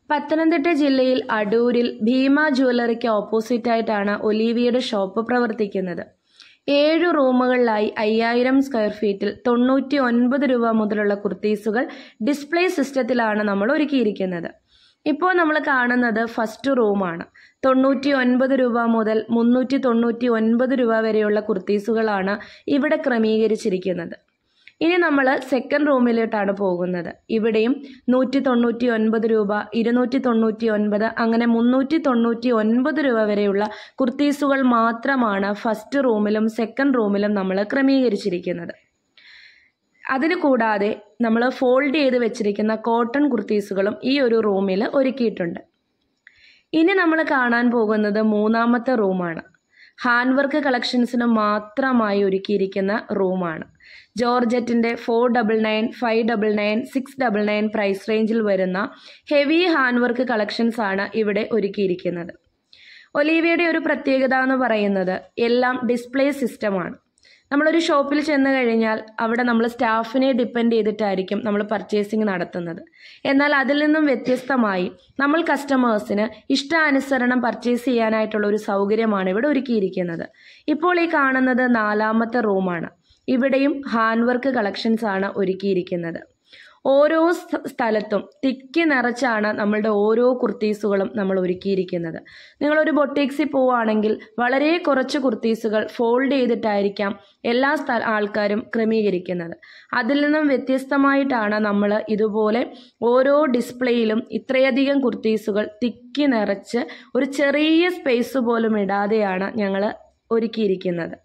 പത്തനംതിട്ട ജില്ലയിൽ അടൂരിൽ ഭീമ ജ്വല്ലറിക്ക് ഓപ്പോസിറ്റായിട്ടാണ് ഒലീവിയയുടെ ഷോപ്പ് പ്രവർത്തിക്കുന്നത് ഏഴു റൂമുകളിലായി അയ്യായിരം സ്ക്വയർ ഫീറ്റിൽ തൊണ്ണൂറ്റി ഒൻപത് രൂപ മുതലുള്ള കുർത്തീസുകൾ ഡിസ്പ്ലേ സിസ്റ്റത്തിലാണ് നമ്മൾ ഒരുക്കിയിരിക്കുന്നത് ഇപ്പോൾ നമ്മൾ കാണുന്നത് ഫസ്റ്റ് റൂമാണ് തൊണ്ണൂറ്റി ഒൻപത് രൂപ മുതൽ മുന്നൂറ്റി തൊണ്ണൂറ്റി ഒൻപത് രൂപ വരെയുള്ള കുർത്തീസുകളാണ് ഇവിടെ ക്രമീകരിച്ചിരിക്കുന്നത് ഇനി നമ്മൾ സെക്കൻഡ് റൂമിലോട്ടാണ് പോകുന്നത് ഇവിടെയും നൂറ്റി തൊണ്ണൂറ്റി ഒൻപത് രൂപ ഇരുന്നൂറ്റി തൊണ്ണൂറ്റി ഒൻപത് അങ്ങനെ മുന്നൂറ്റി തൊണ്ണൂറ്റി ഒൻപത് രൂപ വരെയുള്ള കുർത്തീസുകൾ മാത്രമാണ് ഫസ്റ്റ് റൂമിലും സെക്കൻഡ് റൂമിലും നമ്മൾ ക്രമീകരിച്ചിരിക്കുന്നത് അതിന് കൂടാതെ നമ്മൾ ഫോൾഡ് ചെയ്ത് വെച്ചിരിക്കുന്ന കോട്ടൺ കുർത്തീസുകളും ഈ ഒരു റൂമിൽ ഒരുക്കിയിട്ടുണ്ട് ഇനി നമ്മൾ കാണാൻ പോകുന്നത് മൂന്നാമത്തെ റൂമാണ് ഹാൻഡ് വർക്ക് കളക്ഷൻസിന് മാത്രമായി ഒരുക്കിയിരിക്കുന്ന റൂമാണ് ജോർജറ്റിൻ്റെ four double nine five double nine six double nine price റേഞ്ചിൽ വരുന്ന ഹെവി ഹാൻഡ് വർക്ക് കളക്ഷൻസ് ആണ് ഇവിടെ ഒരുക്കിയിരിക്കുന്നത് ഒലീവിയയുടെ ഒരു പ്രത്യേകത എന്ന് പറയുന്നത് എല്ലാം ഡിസ്പ്ലേ സിസ്റ്റമാണ് നമ്മളൊരു ഷോപ്പിൽ ചെന്ന് കഴിഞ്ഞാൽ അവിടെ നമ്മൾ സ്റ്റാഫിനെ ഡിപ്പെൻഡ് ചെയ്തിട്ടായിരിക്കും നമ്മൾ പർച്ചേസിങ് നടത്തുന്നത് എന്നാൽ അതിൽ നിന്നും വ്യത്യസ്തമായി നമ്മൾ കസ്റ്റമേഴ്സിന് ഇഷ്ടാനുസരണം പർച്ചേസ് ചെയ്യാനായിട്ടുള്ള ഒരു സൗകര്യമാണ് ഇവിടെ ഒരുക്കിയിരിക്കുന്നത് ഇപ്പോൾ ഈ കാണുന്നത് നാലാമത്തെ റൂമാണ് ഇവിടെയും ഹാൻഡ് വർക്ക് കളക്ഷൻസ് ആണ് ഒരുക്കിയിരിക്കുന്നത് ഓരോ സ്ഥ- സ്ഥലത്തും തിക്കി നിറച്ചാണ് നമ്മളുടെ ഓരോ കുർത്തീസുകളും നമ്മൾ ഒരുക്കിയിരിക്കുന്നത് നിങ്ങളൊരു ബൊട്ടീക്സിൽ പോവുകയാണെങ്കിൽ വളരെ കുറച്ച് കുർത്തീസുകൾ ഫോൾഡ് ചെയ്തിട്ടായിരിക്കാം എല്ലാ സ്ഥ ആൾക്കാരും ക്രമീകരിക്കുന്നത് അതിൽ നിന്നും വ്യത്യസ്തമായിട്ടാണ് നമ്മൾ ഇതുപോലെ ഓരോ ഡിസ്പ്ലേയിലും ഇത്രയധികം കുർത്തീസുകൾ തിക്കി നിറച്ച് ഒരു ചെറിയ സ്പേസ് പോലും ഇടാതെയാണ് ഞങ്ങൾ ഒരുക്കിയിരിക്കുന്നത്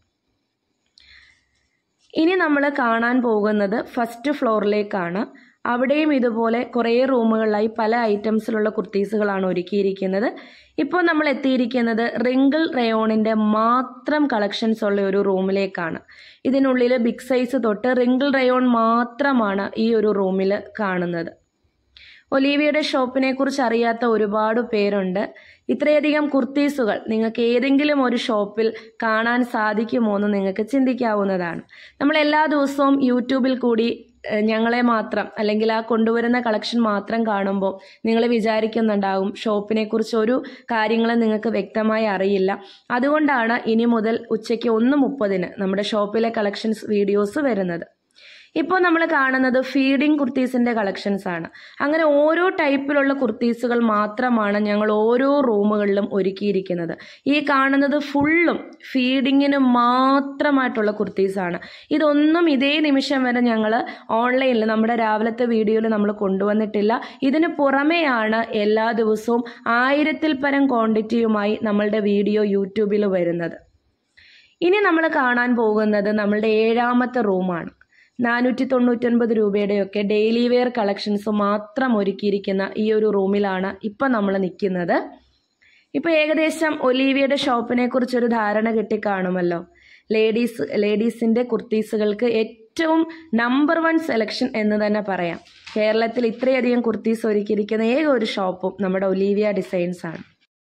ഇനി നമ്മൾ കാണാൻ പോകുന്നത് ഫസ്റ്റ് ഫ്ലോറിലേക്കാണ് അവിടെയും ഇതുപോലെ കുറേ റൂമുകളിലായി പല ഐറ്റംസിലുള്ള കുർത്തീസുകളാണ് ഒരുക്കിയിരിക്കുന്നത് ഇപ്പോൾ നമ്മൾ എത്തിയിരിക്കുന്നത് റിങ്കിൾ റയോണിൻ്റെ മാത്രം കളക്ഷൻസ് ഉള്ള ഒരു റൂമിലേക്കാണ് ഇതിനുള്ളിൽ ബിഗ് സൈസ് തൊട്ട് റിങ്കിൾ റയോൺ മാത്രമാണ് ഈ ഒരു റൂമിൽ കാണുന്നത് ഒലീവിയയുടെ ഷോപ്പിനെ കുറിച്ച് അറിയാത്ത ഒരുപാട് പേരുണ്ട് ഇത്രയധികം കുർത്തീസുകൾ നിങ്ങൾക്ക് ഏതെങ്കിലും ഒരു ഷോപ്പിൽ കാണാൻ സാധിക്കുമോ എന്ന് നിങ്ങൾക്ക് ചിന്തിക്കാവുന്നതാണ് നമ്മൾ എല്ലാ ദിവസവും യൂട്യൂബിൽ കൂടി ഏഹ്, ഞങ്ങളെ മാത്രം അല്ലെങ്കിൽ ആ കൊണ്ടുവരുന്ന കളക്ഷൻ മാത്രം കാണുമ്പോൾ നിങ്ങൾ വിചാരിക്കുന്നുണ്ടാവും ഷോപ്പിനെ കുറിച്ച് ഒരു കാര്യങ്ങളും നിങ്ങൾക്ക് വ്യക്തമായി അറിയില്ല അതുകൊണ്ടാണ് ഇനി മുതൽ ഉച്ചയ്ക്ക് ഒന്ന് മുപ്പതിന് നമ്മുടെ ഷോപ്പിലെ കളക്ഷൻസ് വീഡിയോസ് വരുന്നത് ഇപ്പോൾ നമ്മൾ കാണുന്നത് ഫീഡിംഗ് കുർത്തീസിൻ്റെ കളക്ഷൻസ് ആണ് അങ്ങനെ ഓരോ ടൈപ്പിലുള്ള കുർത്തീസുകൾ മാത്രമാണ് ഞങ്ങൾ ഓരോ റൂമുകളിലും ഒരുക്കിയിരിക്കുന്നത് ഈ കാണുന്നത് ഫുള്ളും ഫീഡിങ്ങിന് മാത്രമായിട്ടുള്ള കുർത്തീസാണ് ഇതൊന്നും ഇതേ നിമിഷം വരെ ഞങ്ങൾ ഓൺലൈനിൽ നമ്മുടെ രാവിലത്തെ വീഡിയോയിൽ നമ്മൾ കൊണ്ടുവന്നിട്ടില്ല ഇതിന് പുറമെയാണ് എല്ലാ ദിവസവും ആയിരത്തിൽ പരം ക്വാണ്ടിറ്റിയുമായി നമ്മളുടെ വീഡിയോ യൂട്യൂബിൽ വരുന്നത് ഇനി നമ്മൾ കാണാൻ പോകുന്നത് നമ്മളുടെ ഏഴാമത്തെ റൂമാണ് നാനൂറ്റി തൊണ്ണൂറ്റൊൻപത് രൂപയുടെയൊക്കെ ഡെയിലി വെയർ കളക്ഷൻസ് മാത്രം ഒരുക്കിയിരിക്കുന്ന ഈ ഒരു റൂമിലാണ് ഇപ്പം നമ്മൾ നിൽക്കുന്നത് ഇപ്പോൾ ഏകദേശം ഒലീവിയയുടെ ഷോപ്പിനെ കുറിച്ചൊരു ധാരണ കിട്ടിക്കാണുമല്ലോ ലേഡീസ് ലേഡീസിൻ്റെ കുർത്തീസുകൾക്ക് ഏറ്റവും നമ്പർ വൺ സെലക്ഷൻ എന്ന് തന്നെ പറയാം കേരളത്തിൽ ഇത്രയധികം കുർത്തീസ് ഒരുക്കിയിരിക്കുന്ന ഏക ഒരു ഷോപ്പും നമ്മുടെ ഒലീവിയ ഡിസൈൻസ് ആണ്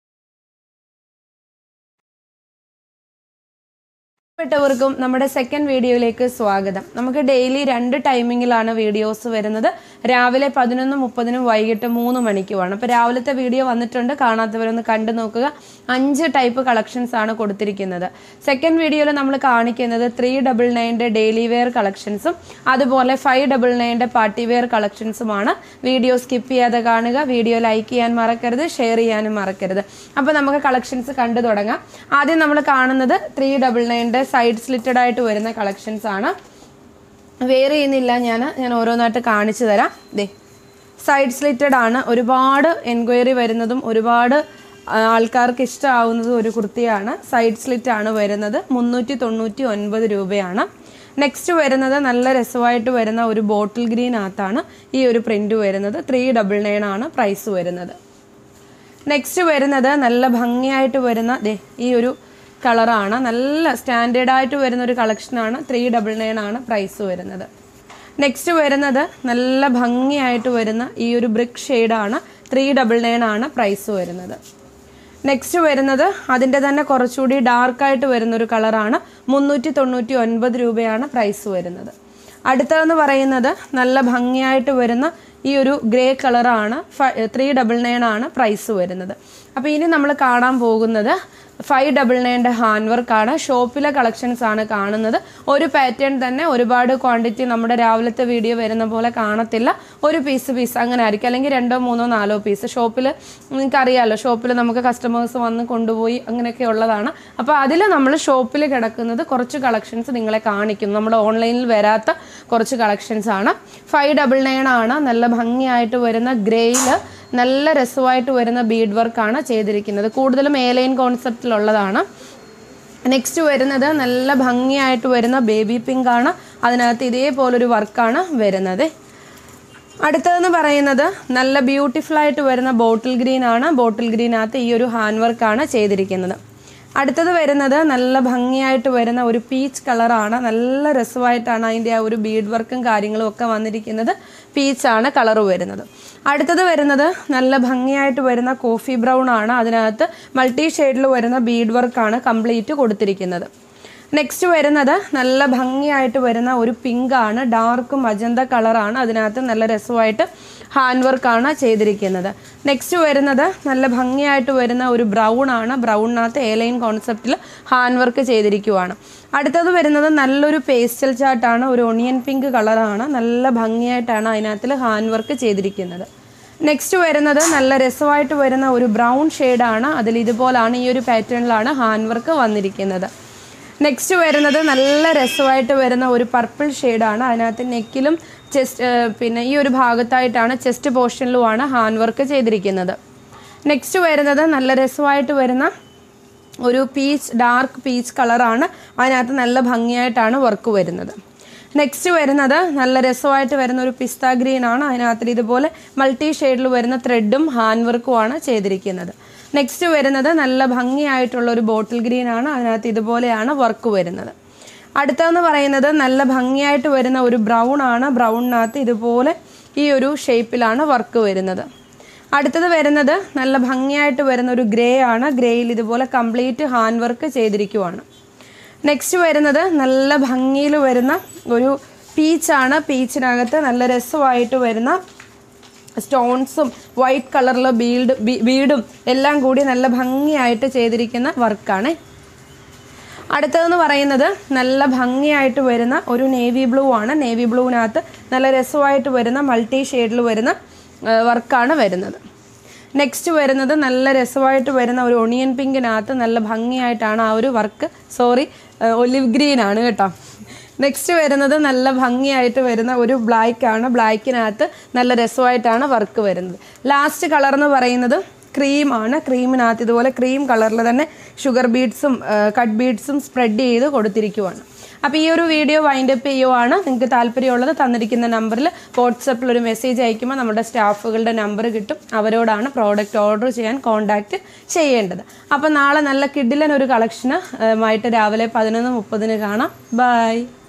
പ്പെട്ടവർക്കും നമ്മുടെ സെക്കൻഡ് വീഡിയോയിലേക്ക് സ്വാഗതം നമുക്ക് ഡെയിലി രണ്ട് ടൈമിങ്ങിലാണ് വീഡിയോസ് വരുന്നത് രാവിലെ പതിനൊന്ന് മുപ്പതിനും വൈകിട്ട് മൂന്ന് മണിക്കുമാണ് അപ്പോൾ രാവിലത്തെ വീഡിയോ വന്നിട്ടുണ്ട് കാണാത്തവരൊന്ന് കണ്ടു നോക്കുക അഞ്ച് ടൈപ്പ് കളക്ഷൻസ് ആണ് കൊടുത്തിരിക്കുന്നത് സെക്കൻഡ് വീഡിയോയിൽ നമ്മൾ കാണിക്കുന്നത് ത്രീ ഡബിൾ നയൻ്റെ ഡെയിലി വെയർ കളക്ഷൻസും അതുപോലെ ഫൈവ് ഡബിൾ നയൻ്റെ പാർട്ടി വെയർ കളക്ഷൻസുമാണ് വീഡിയോ സ്കിപ്പ് ചെയ്യാതെ കാണുക വീഡിയോ ലൈക്ക് ചെയ്യാൻ മറക്കരുത് ഷെയർ ചെയ്യാനും മറക്കരുത് അപ്പോൾ നമുക്ക് കളക്ഷൻസ് കണ്ടു തുടങ്ങാം ആദ്യം നമ്മൾ കാണുന്നത് ത്രീ ഡബിൾ നയൻ്റെ സൈഡ് സ്ലിറ്റഡ് ആയിട്ട് വരുന്ന കളക്ഷൻസ് ആണ് വേറെ ചെയ്യുന്നില്ല ഞാൻ ഞാൻ ഓരോന്നായിട്ട് കാണിച്ചു തരാം ദേ സൈഡ് സ്ലിറ്റഡ് ആണ് ഒരുപാട് എൻക്വയറി വരുന്നതും ഒരുപാട് ആ, ആൾക്കാർക്ക് ഇഷ്ടമാവുന്നതും ഒരു കുർത്തിയാണ് സൈഡ് സ്ലിറ്റ് ആണ് വരുന്നത് മുന്നൂറ്റി തൊണ്ണൂറ്റി ഒൻപത് രൂപയാണ് നെക്സ്റ്റ് വരുന്നത് നല്ല രസമായിട്ട് വരുന്ന ഒരു ബോട്ടിൽ ഗ്രീനകത്താണ് ഈ ഒരു പ്രിന്റ് വരുന്നത് ത്രീ ഡബിൾ നയൻ ആണ് പ്രൈസ് വരുന്നത് നെക്സ്റ്റ് വരുന്നത് നല്ല ഭംഗിയായിട്ട് വരുന്ന ദേ ഈ ഒരു കളറാണ് നല്ല സ്റ്റാൻഡേർഡ് ആയിട്ട് വരുന്ന ഒരു കളക്ഷനാണ് ത്രീ ഡബിൾ നയൻ ആണ് പ്രൈസ് വരുന്നത് നെക്സ്റ്റ് വരുന്നത് നല്ല ഭംഗിയായിട്ട് വരുന്ന ഈ ഒരു ബ്രിക്ക് ഷെയ്ഡാണ് ത്രീ ഡബിൾ നയൻ ആണ് പ്രൈസ് വരുന്നത് നെക്സ്റ്റ് വരുന്നത് അതിൻ്റെ തന്നെ കുറച്ചുകൂടി ഡാർക്കായിട്ട് വരുന്ന ഒരു കളറാണ് മുന്നൂറ്റി തൊണ്ണൂറ്റി ഒൻപത് രൂപയാണ് പ്രൈസ് വരുന്നത് അടുത്തതെന്ന് പറയുന്നത് നല്ല ഭംഗിയായിട്ട് വരുന്ന ഈ ഒരു ഗ്രേ കളറാണ് ത്രീ ഡബിൾ നയൻ ആണ് പ്രൈസ് വരുന്നത് അപ്പോൾ ഇനി നമ്മൾ കാണാൻ പോകുന്നത് ഫൈവ് ഡബിൾ നയൻ്റെ ഹാൻഡ് വർക്കാണ് ഷോപ്പിലെ കളക്ഷൻസ് ആണ് കാണുന്നത് ഒരു പാറ്റേൺ തന്നെ ഒരുപാട് ക്വാണ്ടിറ്റി നമ്മുടെ രാവിലത്തെ വീഡിയോ വരുന്ന പോലെ കാണത്തില്ല ഒരു പീസ് പീസ് അങ്ങനെ ആയിരിക്കും അല്ലെങ്കിൽ രണ്ടോ മൂന്നോ നാലോ പീസ് ഷോപ്പിൽ നിങ്ങൾക്ക് അറിയാമല്ലോ ഷോപ്പിൽ നമുക്ക് കസ്റ്റമേഴ്സ് വന്ന് കൊണ്ടുപോയി അങ്ങനെയൊക്കെ ഉള്ളതാണ് അപ്പോൾ അതിൽ നമ്മൾ ഷോപ്പിൽ കിടക്കുന്നത് കുറച്ച് കളക്ഷൻസ് നിങ്ങളെ കാണിക്കും നമ്മുടെ ഓൺലൈനിൽ വരാത്ത കുറച്ച് കളക്ഷൻസ് ആണ് ഫൈവ് ഡബിൾ നയൻ ആണ് നല്ല ഭംഗിയായിട്ട് വരുന്ന ഗ്രേയിൽ നല്ല രസമായിട്ട് വരുന്ന ബീഡ് വർക്കാണ് ചെയ്തിരിക്കുന്നത് കൂടുതലും എ ലൈൻ കോൺസെപ്റ്റിലുള്ളതാണ് നെക്സ്റ്റ് വരുന്നത് നല്ല ഭംഗിയായിട്ട് വരുന്ന ബേബി പിങ്ക് ആണ് അതിനകത്ത് ഇതേപോലൊരു വർക്കാണ് വരുന്നത് അടുത്തതെന്ന് പറയുന്നത് നല്ല ബ്യൂട്ടിഫുൾ ആയിട്ട് വരുന്ന ബോട്ടിൽ ഗ്രീൻ ആണ് ബോട്ടിൽ ഗ്രീനകത്ത് ഈ ഒരു ഹാൻഡ് വർക്കാണ് ചെയ്തിരിക്കുന്നത് അടുത്തത് വരുന്നത് നല്ല ഭംഗിയായിട്ട് വരുന്ന ഒരു പീച്ച് കളറാണ് നല്ല രസമായിട്ടാണ് അതിൻ്റെ ആ ഒരു ബീഡ് വർക്കും കാര്യങ്ങളും ഒക്കെ വന്നിരിക്കുന്നത് പീച്ചാണ് കളറ് വരുന്നത് അടുത്തത് വരുന്നത് നല്ല ഭംഗിയായിട്ട് വരുന്ന കോഫി ബ്രൗൺ ആണ് അതിനകത്ത് മൾട്ടി ഷെയ്ഡിൽ വരുന്ന ബീഡ് വർക്കാണ് കംപ്ലീറ്റ് കൊടുത്തിരിക്കുന്നത് നെക്സ്റ്റ് വരുന്നത് നല്ല ഭംഗിയായിട്ട് വരുന്ന ഒരു പിങ്ക് ആണ് ഡാർക്ക് മജന്ത കളറാണ് അതിനകത്ത് നല്ല രസമായിട്ട് ഹാൻഡ് വർക്കാണ് ചെയ്തിരിക്കുന്നത് നെക്സ്റ്റ് വരുന്നത് നല്ല ഭംഗിയായിട്ട് വരുന്ന ഒരു ബ്രൗൺ ആണ് ബ്രൗണിനകത്ത് എലൈൻ കോൺസെപ്റ്റിൽ ഹാൻഡ് വർക്ക് ചെയ്തിരിക്കുവാണ് അടുത്തത് വരുന്നത് നല്ലൊരു പേസ്റ്റൽ ചാർട്ടാണ് ഒരു ഒണിയൻ പിങ്ക് കളറാണ് നല്ല ഭംഗിയായിട്ടാണ് അതിനകത്തിൽ ഹാൻഡ് വർക്ക് ചെയ്തിരിക്കുന്നത് നെക്സ്റ്റ് വരുന്നത് നല്ല രസമായിട്ട് വരുന്ന ഒരു ബ്രൗൺ ഷെയ്ഡാണ് അതിൽ ഇതുപോലാണ് ഈ ഒരു പാറ്റേണിലാണ് ഹാൻഡ് വർക്ക് വന്നിരിക്കുന്നത് നെക്സ്റ്റ് വരുന്നത് നല്ല രസമായിട്ട് വരുന്ന ഒരു പർപ്പിൾ ഷെയ്ഡാണ് അതിനകത്ത് നെക്കിലും ചെസ്റ്റ് പിന്നെ ഈ ഒരു ഭാഗത്തായിട്ടാണ് ചെസ്റ്റ് പോർഷനിലുമാണ് ഹാൻഡ് വർക്ക് ചെയ്തിരിക്കുന്നത് നെക്സ്റ്റ് വരുന്നത് നല്ല രസമായിട്ട് വരുന്ന ഒരു പീച്ച് ഡാർക്ക് പീച്ച് കളറാണ് അതിനകത്ത് നല്ല ഭംഗിയായിട്ടാണ് വർക്ക് വരുന്നത് നെക്സ്റ്റ് വരുന്നത് നല്ല രസമായിട്ട് വരുന്ന ഒരു പിസ്ത ഗ്രീൻ ആണ് അതിനകത്ത് ഇതുപോലെ മൾട്ടി ഷെയ്ഡിൽ വരുന്ന ത്രെഡും ഹാൻഡ് വർക്കുമാണ് ചെയ്തിരിക്കുന്നത് നെക്സ്റ്റ് വരുന്നത് നല്ല ഭംഗിയായിട്ടുള്ള ഒരു ബോട്ടിൽ ഗ്രീൻ ആണ് അതിനകത്ത് ഇതുപോലെയാണ് വർക്ക് വരുന്നത് അടുത്തതെന്ന് പറയുന്നത് നല്ല ഭംഗിയായിട്ട് വരുന്ന ഒരു ബ്രൗൺ ആണ് ബ്രൗണിനകത്ത് ഇതുപോലെ ഈ ഒരു ഷേപ്പിലാണ് വർക്ക് വരുന്നത് അടുത്തത് വരുന്നത് നല്ല ഭംഗിയായിട്ട് വരുന്ന ഒരു ഗ്രേ ആണ് ഗ്രേയിൽ ഇതുപോലെ കംപ്ലീറ്റ് ഹാൻഡ് വർക്ക് ചെയ്തിരിക്കുവാണ് നെക്സ്റ്റ് വരുന്നത് നല്ല ഭംഗിയിൽ വരുന്ന ഒരു പീച്ചാണ് പീച്ചിനകത്ത് നല്ല രസമായിട്ട് വരുന്ന സ്റ്റോൺസും വൈറ്റ് കളറിലെ ബീഡ് ബീഡും എല്ലാം കൂടി നല്ല ഭംഗിയായിട്ട് ചെയ്തിരിക്കുന്ന വർക്കാണ് അടുത്തതെന്ന് പറയുന്നത് നല്ല ഭംഗിയായിട്ട് വരുന്ന ഒരു നേവി ബ്ലൂ ആണ് നേവി ബ്ലൂവിനകത്ത് നല്ല രസമായിട്ട് വരുന്ന മൾട്ടി ഷെയ്ഡിൽ വരുന്ന വർക്കാണ് വരുന്നത് നെക്സ്റ്റ് വരുന്നത് നല്ല രസമായിട്ട് വരുന്ന ഒരു ഒണിയൻ പിങ്കിനകത്ത് നല്ല ഭംഗിയായിട്ടാണ് ആ ഒരു വർക്ക് സോറി ഒലിവ് ഗ്രീൻ ആണ് കേട്ടോ നെക്സ്റ്റ് വരുന്നത് നല്ല ഭംഗിയായിട്ട് വരുന്ന ഒരു ബ്ലാക്ക് ആണ് ബ്ലാക്കിനകത്ത് നല്ല രസമായിട്ടാണ് വർക്ക് വരുന്നത് ലാസ്റ്റ് കളർ എന്ന് പറയുന്നത് ക്രീമാണ് ക്രീമിനകത്ത് ഇതുപോലെ ക്രീം കളറിൽ തന്നെ ഷുഗർ ബീഡ്സും കട്ട് ബീഡ്സും സ്പ്രെഡ് ചെയ്ത് കൊടുത്തിരിക്കുവാണ് അപ്പോൾ ഈ ഒരു വീഡിയോ വൈൻഡപ്പ് ചെയ്യുവാണ് നിങ്ങൾക്ക് താല്പര്യമുള്ളത് തന്നിരിക്കുന്ന നമ്പറിൽ വാട്സപ്പിൽ ഒരു മെസ്സേജ് അയക്കുമ്പോൾ നമ്മുടെ സ്റ്റാഫുകളുടെ നമ്പർ കിട്ടും അവരോടാണ് പ്രോഡക്റ്റ് ഓർഡർ ചെയ്യാൻ കോൺടാക്റ്റ് ചെയ്യേണ്ടത് അപ്പോൾ നാളെ നല്ല കിഡിലൻ ഒരു കളക്ഷന് ആയിട്ട് രാവിലെ പതിനൊന്ന് മുപ്പതിന് കാണാം ബൈ